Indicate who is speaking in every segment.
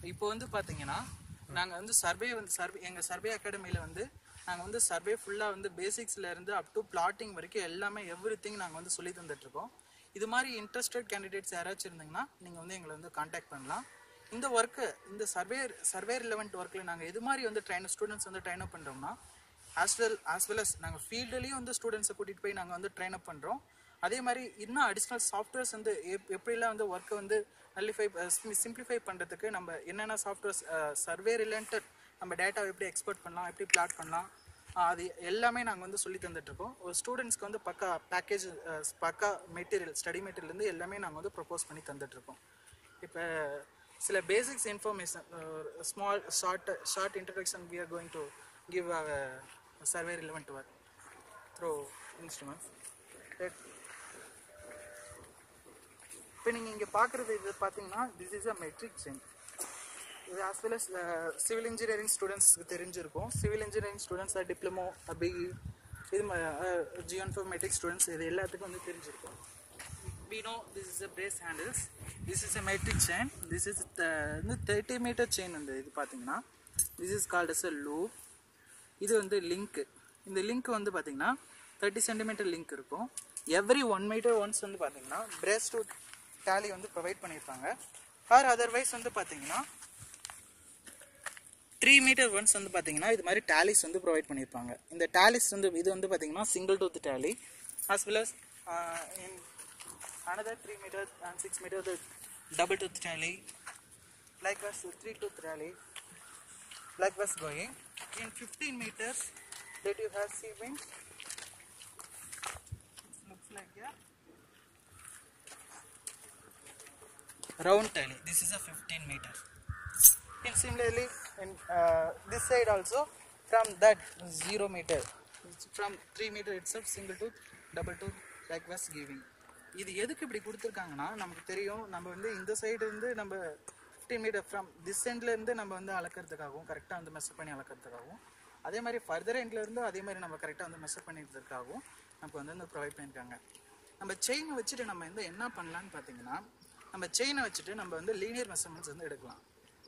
Speaker 1: இப்போ வந்து பாத்தீங்கன்னா நாங்க வந்து சர்வே வந்து சர்வே எங்க சர்வே அகாடமியில வந்து நாங்க வந்து சர்வே ஃபுல்லா வந்து பேசிக்ஸ்ல இருந்து அப் டு பிளாட்டிங் வரைக்கும் எல்லாமே எவ்ரி திங் நாங்க வந்து சொல்லி தந்துட்டு இருக்கோம் இது மாதிரி இன்ட்ரெஸ்டட் கேண்டிடேட்ஸ் யாராச்சும் இருந்தீங்கன்னா நீங்க வந்து எங்களை வந்து காண்டாக்ட் பண்ணலாம் இந்த ஒர்க்கு இந்த சர்வே சர்வே ரிலவெண்ட் ஒர்க்கில் நாங்கள் எது மாதிரி வந்து ட்ரைன் ஸ்டூடெண்ட்ஸ் வந்து ட்ரைன் அப் பண்ணுறோம்னா as well as well as நாங்கள் ஃபீல்டுலேயும் வந்து ஸ்டூடெண்ட்ஸை கூட்டிகிட்டு போய் நாங்கள் வந்து ட்ரைன் அப் பண்ணுறோம் அதே மாதிரி இன்னும் அடிஷ்னல் சாஃப்ட்வேர்ஸ் வந்து எப் எப்படிலாம் வந்து ஒர்க்கை வந்து நல்லிஃபை சிம்பிளிஃபை பண்ணுறதுக்கு நம்ம என்னென்ன சாஃப்ட்வேர்ஸ் சர்வே ரிலேட்டட் நம்ம டேட்டாவை எப்படி எக்ஸ்போர்ட் பண்ணலாம் எப்படி பிளாட் பண்ணலாம் ஆஹ் அது எல்லாமே நாங்கள் வந்து சொல்லி தந்துட்டுருக்கோம் ஒரு ஸ்டூடெண்ட்ஸ்க்கு வந்து பக்கா பேக்கேஜ் பக்கா மெட்டீரியல் ஸ்டடி மெட்டீரியல்லேருந்து எல்லாமே நாங்கள் வந்து ப்ரொப்போஸ் பண்ணி தந்துட்டுருக்கோம் இப்போ சில basics information small short short introduction we are going to give survey relevant work through instruments இப்போ நீங்கள் இங்கே பார்க்குறது இது பார்த்தீங்கன்னா this is a metric chain இது as well as civil engineering ஸ்டூடெண்ட்ஸ்க்கு தெரிஞ்சிருக்கும் சிவில் இன்ஜினியரிங் ஸ்டூடெண்ட்ஸ் டிப்ளமோ அப்படி இது ஜியோன்ஃபர்மேட்டிக் ஸ்டூடெண்ட்ஸ் இது எல்லாத்துக்கும் வந்து தெரிஞ்சிருக்கும் we know this is a brace handles this is a metric chain this is the வந்து தேர்ட்டி மீட்டர் செயின் வந்து இது பார்த்தீங்கன்னா this is called as a loop இது வந்து லிங்க் இந்த லிங்க் வந்து பார்த்தீங்கன்னா தேர்ட்டி சென்டிமீட்டர் லிங்க் இருக்கும் எவ்ரி ஒன் மீட்டர் ஒன்ஸ் வந்து பார்த்தீங்கன்னா பிரேஸ் டு டேலி வந்து ப்ரொவைட் பண்ணியிருப்பாங்க ஆர் அதர்வைஸ் வந்து பார்த்தீங்கன்னா த்ரீ மீட்டர் ஒன்ஸ் வந்து பார்த்தீங்கன்னா இது மாதிரி டேலிஸ் வந்து ப்ரொவைட் பண்ணியிருப்பாங்க இந்த டேலிஸ் வந்து இது வந்து பார்த்தீங்கன்னா single tooth tally as well as uh, in another 3 meter and 6 meter the double tooth tally likewise 3 tooth tally likewise going in 15 meters that you have C wing looks like yeah round tally this is a 15 meter and similarly in uh, this side also from that 0 meter it's from 3 meter itself single tooth double tooth likewise giving இது எதுக்கு இப்படி கொடுத்துருக்காங்கன்னா நமக்கு தெரியும் நம்ம வந்து இந்த side இருந்து நம்ம 15 மீட்டர் ஃப்ரம் திஸ் எண்ட்ல இருந்து நம்ம வந்து அளக்கிறதுக்காகவும் கரெக்டாக வந்து மெஷர் பண்ணி அளக்கிறதுக்காகவும் அதே மாதிரி ஃபர்தர் எண்ட்ல இருந்து அதே மாதிரி நம்ம கரெக்டாக வந்து மெஷர் பண்ணிக்கிறதுக்காகவும் நமக்கு வந்து வந்து ப்ரொவைட் பண்ணியிருக்காங்க நம்ம செயினை வச்சுட்டு நம்ம வந்து என்ன பண்ணலாம்னு பார்த்தீங்கன்னா நம்ம செயினை வச்சுட்டு நம்ம வந்து லீனியர் மெஷர்மெண்ட்ஸ் வந்து எடுக்கலாம்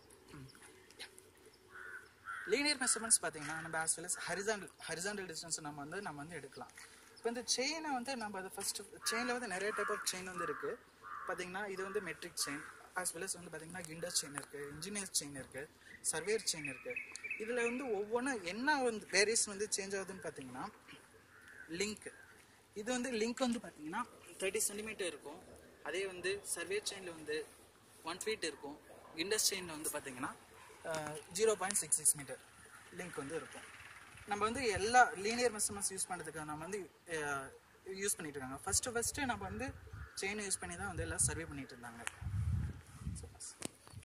Speaker 1: லீனியர் மெஷர்மெண்ட்ஸ் பார்த்தீங்கன்னா நம்ம as well as horizontal horizontal distance நம்ம வந்து நம்ம வந்து எடுக்கலாம் இப்போ இந்த செயினை வந்து நம்ம அதை ஃபஸ்ட்டு செயினில் வந்து நிறைய டைப் ஆஃப் செயின் வந்து இருக்குது பார்த்தீங்கன்னா இது வந்து metric chain as well as வந்து பார்த்தீங்கன்னா கிண்டர் செயின் இருக்குது இன்ஜினியர் செயின் இருக்குது சர்வேர் செயின் இருக்குது இதில் வந்து ஒவ்வொன்றும் என்ன வந்து வேரியேஷன் வந்து சேஞ்ச் ஆகுதுன்னு பார்த்தீங்கன்னா லிங்க் இது வந்து லிங்க் வந்து பார்த்தீங்கன்னா தேர்ட்டி சென்டிமீட்டர் இருக்கும் அதே வந்து சர்வே செயினில் வந்து ஒன் ஃபீட் இருக்கும் இண்டஸ் செயினில் வந்து பார்த்தீங்கன்னா zero point six six metre link வந்து இருக்கும் நம்ம வந்து எல்லா லீனியர் மெஷர்மெண்ட்ஸ் யூஸ் பண்ணுறதுக்கு நம்ம வந்து யூஸ் பண்ணிட்டு இருக்காங்க ஃபஸ்ட்டு ஃபஸ்ட்டு நம்ம வந்து செயின் யூஸ் பண்ணி தான் வந்து எல்லாம் சர்வே பண்ணிட்டு இருந்தாங்க So,